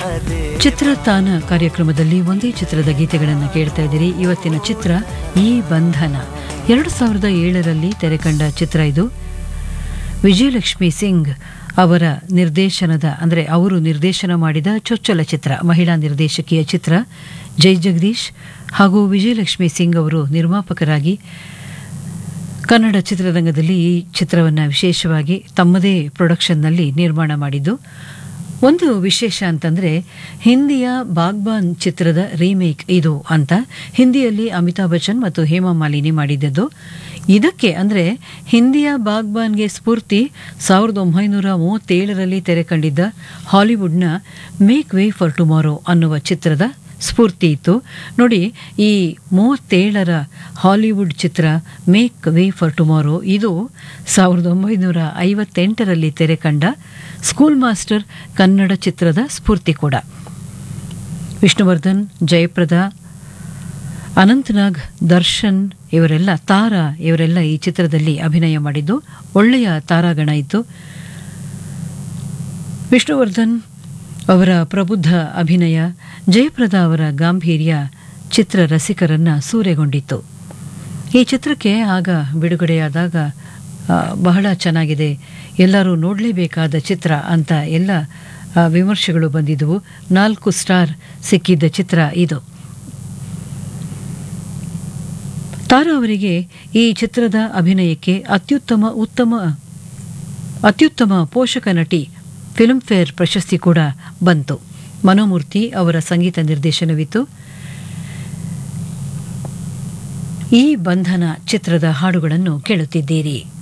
ಚಿತ್ರತಾನ ಕಾರ್ಯಕ್ರಮದಲ್ಲಿ ಒಂದೇ ಚಿತ್ರದ ಗೀತೆಗಳನ್ನು ಕೇಳ್ತಾ ಇದ್ದೀರಿ ಇವತ್ತಿನ ಚಿತ್ರ ಈ ಬಂಧನ ಎರಡು ಸಾವಿರದ ಏಳರಲ್ಲಿ ತೆರೆಕಂಡ ಚಿತ್ರ ಇದು ವಿಜಯಲಕ್ಷ್ಮಿ ಸಿಂಗ್ ಅವರ ನಿರ್ದೇಶನದ ಅಂದರೆ ಅವರು ನಿರ್ದೇಶನ ಮಾಡಿದ ಚೊಚ್ಚಲ ಚಿತ್ರ ಮಹಿಳಾ ನಿರ್ದೇಶಕಿಯ ಚಿತ್ರ ಜೈ ಜಗದೀಶ್ ಹಾಗೂ ವಿಜಯಲಕ್ಷ್ಮಿ ಸಿಂಗ್ ಅವರು ನಿರ್ಮಾಪಕರಾಗಿ ಕನ್ನಡ ಚಿತ್ರರಂಗದಲ್ಲಿ ಈ ಚಿತ್ರವನ್ನು ವಿಶೇಷವಾಗಿ ತಮ್ಮದೇ ಪ್ರೊಡಕ್ಷನ್ನಲ್ಲಿ ನಿರ್ಮಾಣ ಮಾಡಿದ್ದು ಒಂದು ವಿಶೇಷ ಅಂತಂದರೆ ಹಿಂದಿಯ ಬಾಗ್ಬಾನ್ ಚಿತ್ರದ ರೀಮೇಕ್ ಇದು ಅಂತ ಹಿಂದಿಯಲ್ಲಿ ಅಮಿತಾಬ್ ಬಚ್ಚನ್ ಮತ್ತು ಹೇಮಾ ಮಾಲಿನಿ ಮಾಡಿದ್ದದ್ದು ಇದಕ್ಕೆ ಅಂದರೆ ಹಿಂದಿಯ ಬಾಗ್ಬಾನ್ಗೆ ಸ್ಫೂರ್ತಿ ಸಾವಿರದ ಒಂಬೈನೂರ ಮೂವತ್ತೇಳರಲ್ಲಿ ತೆರೆ ಕಂಡಿದ್ದ ಹಾಲಿವುಡ್ನ ಮೇಕ್ ವೇ ಫಾರ್ ಟುಮಾರೋ ಅನ್ನುವ ಚಿತ್ರದ ಸ್ಫೂರ್ತಿ ಇತ್ತು ನೋಡಿ ಈ ಮೂವತ್ತೇಳರ ಹಾಲಿವುಡ್ ಚಿತ್ರ ಮೇಕ್ ವೇ ಫಾರ್ ಟುಮಾರೋ ಇದು ಸಾವಿರದ ಒಂಬೈನೂರ ಐವತ್ತೆಂಟರಲ್ಲಿ ತೆರೆ ಕಂಡ ಸ್ಕೂಲ್ ಮಾಸ್ಟರ್ ಕನ್ನಡ ಚಿತ್ರದ ಸ್ಫೂರ್ತಿ ಕೂಡ ವಿಷ್ಣುವರ್ಧನ್ ಜಯಪ್ರದಾ ಅನಂತನಾಗ್ ದರ್ಶನ್ ಇವರೆಲ್ಲ ತಾರಾ ಇವರೆಲ್ಲ ಈ ಚಿತ್ರದಲ್ಲಿ ಅಭಿನಯ ಮಾಡಿದ್ದು ಒಳ್ಳೆಯ ತಾರಾಗಣ ಇತ್ತು ವಿಷ್ಣುವರ್ಧನ್ ಅವರ ಪ್ರಬುದ್ಧ ಅಭಿನಯ ಜಯಪ್ರದಾ ಅವರ ಗಾಂಭೀರ್ಯ ಚಿತ್ರ ರಸಿಕರನ್ನ ಸೂರೆಗೊಂಡಿತ್ತು ಈ ಚಿತ್ರಕ್ಕೆ ಆಗ ಬಿಡುಗಡೆಯಾದಾಗ ಆ, ಬಹಳ ಚೆನ್ನಾಗಿದೆ ಎಲ್ಲರೂ ನೋಡಲೇಬೇಕಾದ ಚಿತ್ರ ಅಂತ ಎಲ್ಲ ಆ, ವಿಮರ್ಶೆಗಳು ಬಂದಿದ್ದವು ನಾಲ್ಕು ಸ್ಟಾರ್ ಸಿಕ್ಕಿದ್ದ ಚಿತ್ರ ಇದು ತಾರಾ ಅವರಿಗೆ ಈ ಚಿತ್ರದ ಅಭಿನಯಕ್ಕೆ ಅತ್ಯುತ್ತಮ ಉತ್ತಮ ಅತ್ಯುತ್ತಮ ಪೋಷಕ ನಟಿ ಫಿಲ್ಮ್ಫೇರ್ ಪ್ರಶಸ್ತಿ ಕೂಡ ಬಂತು ಮನೋಮೂರ್ತಿ ಅವರ ಸಂಗೀತ ನಿರ್ದೇಶನವಿತ್ತು ಈ ಬಂಧನ ಚಿತ್ರದ ಹಾಡುಗಳನ್ನು ಕೇಳುತ್ತಿದ್ದೀರಿ